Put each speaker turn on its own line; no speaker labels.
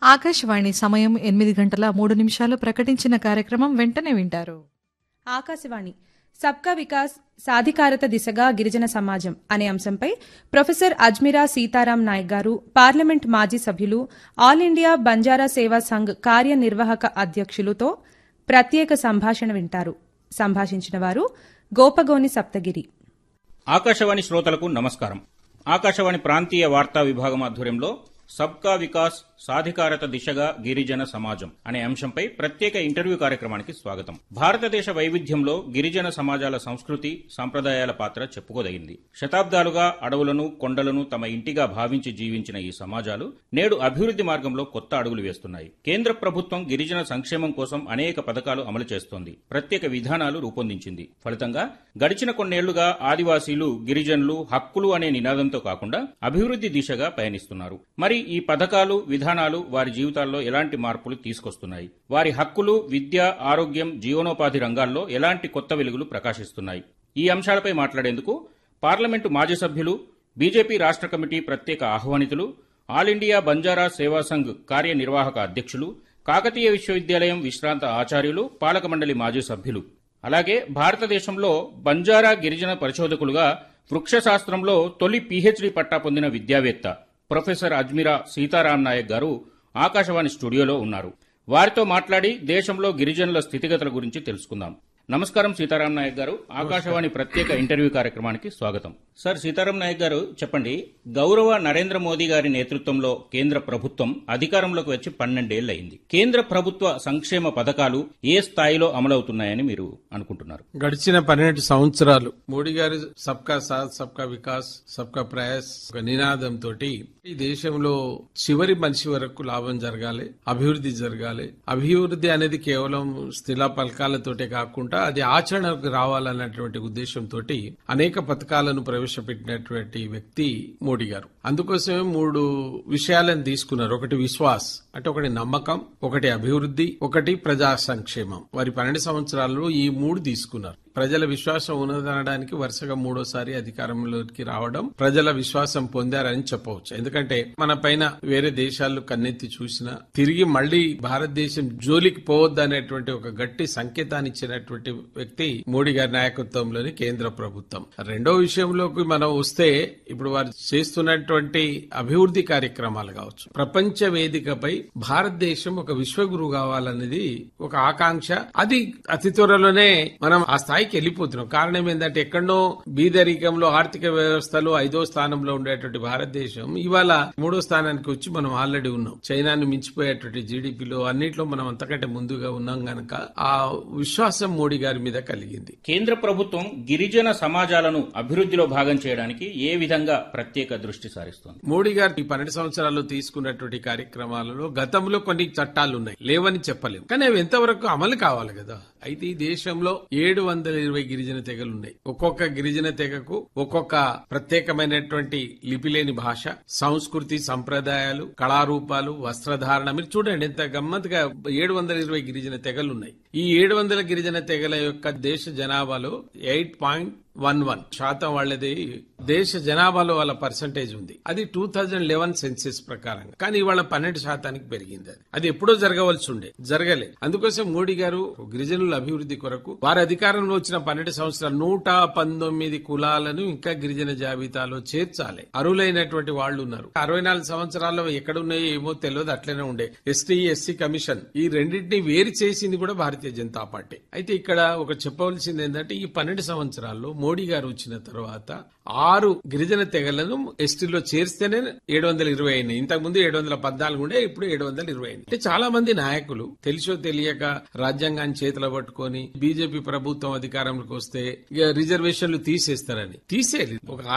ఆకాశవాణి సమయం ఎనిమిది గంటల మూడు నిమిషాలు ప్రకటించిన కార్యక్రమం వెంటనే వింటారు
ఆకాశవాణి సబ్కా వికాస్ సాధికారత దిశగా గిరిజన సమాజం అనే అంశంపై ప్రొఫెసర్ అజ్మిరా సీతారాం నాయక్ గారు పార్లమెంట్ మాజీ సభ్యులు ఆల్ ఇండియా బంజారా సేవా సంఘ్ కార్యనిర్వాహక అధ్యక్షులుతో ప్రత్యేక సంభాషణ వింటారు సంభాషించిన వారు గోపగోని సప్తగిరి
ఆకాశవాణి శ్రోతలకు నమస్కారం ఆకాశవాణి ప్రాంతీయ వార్తా విభాగం ఆధ్వర్యంలో సబ్కా వికాస్ సాధికారత దిశగా గిరిజన సమాజం అనే అంశంపై ప్రత్యేక ఇంటర్వ్యూ కార్యక్రమానికి స్వాగతం భారతదేశ వైవిధ్యంలో గిరిజన సమాజాల సంస్కృతి సంప్రదాయాల పాత్ర చెప్పుకోదగింది శతాబ్దాలుగా అడవులను కొండలను తమ ఇంటిగా భావించి జీవించిన ఈ సమాజాలు నేడు అభివృద్ధి మార్గంలో కొత్త అడుగులు వేస్తున్నాయి కేంద్ర ప్రభుత్వం గిరిజన సంక్షేమం కోసం అనేక పథకాలు అమలు చేస్తోంది ప్రత్యేక విధానాలు రూపొందించింది ఫలితంగా గడిచిన కొన్నేళ్లుగా ఆదివాసీలు గిరిజనులు హక్కులు అనే నినాదంతో కాకుండా అభివృద్ధి దిశగా పయనిస్తున్నారు మరి ఈ పథకాలు విధానాలు వారి జీవితాల్లో ఎలాంటి మార్పులు తీసుకొస్తున్నాయి వారి హక్కులు విద్య ఆరోగ్యం జీవనోపాధి రంగాల్లో ఎలాంటి కొత్త వెలుగులు ప్రకాశిస్తున్నాయి ఈ అంశాలపై మాట్లాడేందుకు పార్లమెంటు మాజీ సభ్యులు బీజేపీ రాష్ట్ర కమిటీ ప్రత్యేక ఆహ్వానితులు ఆల్ ఇండియా బంజారా సేవా సంఘ్ కార్యనిర్వాహక అధ్యక్షులు కాకతీయ విశ్వవిద్యాలయం విశ్రాంత ఆచార్యులు పాలక మండలి మాజీ సభ్యులు అలాగే భారతదేశంలో బంజారా గిరిజన పరిశోధకులుగా వృక్షశాస్త్రంలో తొలి పీహెచ్డీ పట్టా పొందిన విద్యావేత్త ప్రొఫెసర్ అజ్మిరా సీతారాం నాయక్ గారు ఆకాశవాణి స్టూడియోలో ఉన్నారు వారితో మాట్లాడి దేశంలో గిరిజనుల స్థితిగతుల గురించి తెలుసుకుందాం నమస్కారం సీతారాం నాయక్ గారు ఆకాశవాణి ప్రత్యేక ఇంటర్వ్యూ కార్యక్రమానికి స్వాగతం సార్ సీతారాం నాయక్ గారు చెప్పండి గౌరవ నరేంద్ర మోదీ గారి నేతృత్వంలో కేంద్ర ప్రభుత్వం అధికారంలోకి వచ్చి పన్నెండేళ్లయింది కేంద్ర ప్రభుత్వ సంక్షేమ పథకాలు ఏ స్థాయిలో అమలవుతున్నాయని మీరు అనుకుంటున్నారు
గడిచిన పన్నెండు సంవత్సరాలు మోడీ గారు సబ్కా సాత్ సబ్కా వికాస్ సబ్కా ప్రయాస్ ఒక నినాదంతో ఈ దేశంలో చివరి మనిషి వరకు లాభం జరగాలి అభివృద్ధి జరగాలి అభివృద్ధి అనేది కేవలం స్థిల పలకాలతోటే కాకుండా అది ఆచరణకు రావాలన్నటువంటి ఉద్దేశంతో అనేక పథకాలను ప్రవేశపెట్టినటువంటి వ్యక్తి మోడీ గారు అందుకోసమే మూడు విషయాలను తీసుకున్నారు ఒకటి విశ్వాస్ అంటే ఒకటి నమ్మకం ఒకటి అభివృద్ధి ఒకటి ప్రజా సంక్షేమం వారి పన్నెండు సంవత్సరాల్లో ఈ మూడు తీసుకున్నారు ప్రజల విశ్వాసం ఉన్నదనడానికి వరుసగా మూడోసారి అధికారంలోకి రావడం ప్రజల విశ్వాసం పొందారని చెప్పవచ్చు ఎందుకంటే మన పైన వేరే దేశాలు కన్నెత్తి చూసినా తిరిగి మళ్లీ భారతదేశం జోలికి పోవద్దనేటువంటి ఒక గట్టి సంకేతాన్ని ఇచ్చినటువంటి వ్యక్తి మోడీ గారి నాయకత్వంలోని కేంద్ర ప్రభుత్వం రెండో విషయంలోకి మనం వస్తే ఇప్పుడు వారు చేస్తున్నటువంటి అభివృద్ధి కార్యక్రమాలు కావచ్చు ప్రపంచ వేదికపై భారతదేశం ఒక విశ్వగురు కావాలనేది ఒక ఆకాంక్ష అది అతి త్వరలోనే మనం ఆ స్థాయికి వెళ్ళిపోతున్నాం కారణం ఏంటంటే ఎక్కడో బీదరికంలో ఆర్థిక వ్యవస్థలో ఐదో స్థానంలో ఉండేటువంటి భారతదేశం ఇవాళ మూడో స్థానానికి వచ్చి మనం ఆల్రెడీ ఉన్నాం చైనాను మించిపోయేటువంటి జీడిపిలో అన్నిట్లో మనం అంతకంటే ముందుగా ఉన్నాం గనక ఆ విశ్వాసం మోడీ గారి మీద కలిగింది
కేంద్ర ప్రభుత్వం గిరిజన సమాజాలను అభివృద్ధిలో భాగం చేయడానికి ఏ విధంగా ప్రత్యేక దృష్టి సారిస్తోంది
మోడీ గారు ఈ పన్నెండు సంవత్సరాల్లో తీసుకున్నటువంటి కార్యక్రమాలలో గతంలో కొన్ని చట్టాలు ఉన్నాయి లేవని చెప్పలేము కానీ అవి ఎంతవరకు అమలు కావాలి కదా అయితే ఈ దేశంలో ఏడు వందల ఇరవై గిరిజన తెగలు ఉన్నాయి ఒక్కొక్క గిరిజన తెగకు ఒక్కొక్క ప్రత్యేకమైనటువంటి లిపిలేని భాష సంస్కృతి సంప్రదాయాలు కళారూపాలు వస్త్రధారణ మీరు చూడండి ఎంత గమ్మత్తుగా ఏడు వందల ఇరవై గిరిజన తెగలు ఉన్నాయి ఈ ఏడు వందల గిరిజన తెగల యొక్క దేశ జనాభాలో ఎయిట్ పాయింట్ వన్ వన్ శాతం వాళ్ళది దేశ జనాభాలో వాళ్ళ పర్సంటేజ్ ఉంది అది టూ థౌజండ్ లెవెన్ సెన్సెస్ ప్రకారం కానీ ఇవాళ పన్నెండు శాతానికి పెరిగింది అది అది ఎప్పుడో జరగవలసి ఉండే జరగలే అందుకోసం మోడీ గారు గిరిజనుల అభివృద్ధి కొరకు వారి అధికారంలో వచ్చిన పన్నెండు సంవత్సరాలు నూట పంతొమ్మిది కులాలను ఇంకా గిరిజన జాబితాలో చేర్చాలి అరువులైనటువంటి వాళ్ళు ఉన్నారు అరవై నాలుగు సంవత్సరాల్లో ఎక్కడున్నాయో ఏమో తెలియదు అట్లనే ఉండే ఎస్టీ ఎస్సీ కమిషన్ ఈ రెండింటిని వేరు చేసింది కూడా భారతీయ జనతా పార్టీ అయితే ఇక్కడ ఒక చెప్పవలసింది ఏంటంటే ఈ పన్నెండు సంవత్సరాల్లో మోడీ గారు వచ్చిన తర్వాత ఆరు గిరిజన తెగలను ఎస్టీలో చేర్స్తేనే ఏడు వందల ఇరవై అయినాయి ఇంతకు ముందు ఏడు వందల పద్నాలుగు ఉండే ఇప్పుడు ఏడు వందల ఇరవై అయినాయి అంటే చాలా మంది నాయకులు తెలిసో తెలియక రాజ్యాంగాన్ని చేతిలో పట్టుకొని బీజేపీ ప్రభుత్వం అధికారంలోకి వస్తే ఇక రిజర్వేషన్లు తీసేస్తారని తీసేయాలి ఒక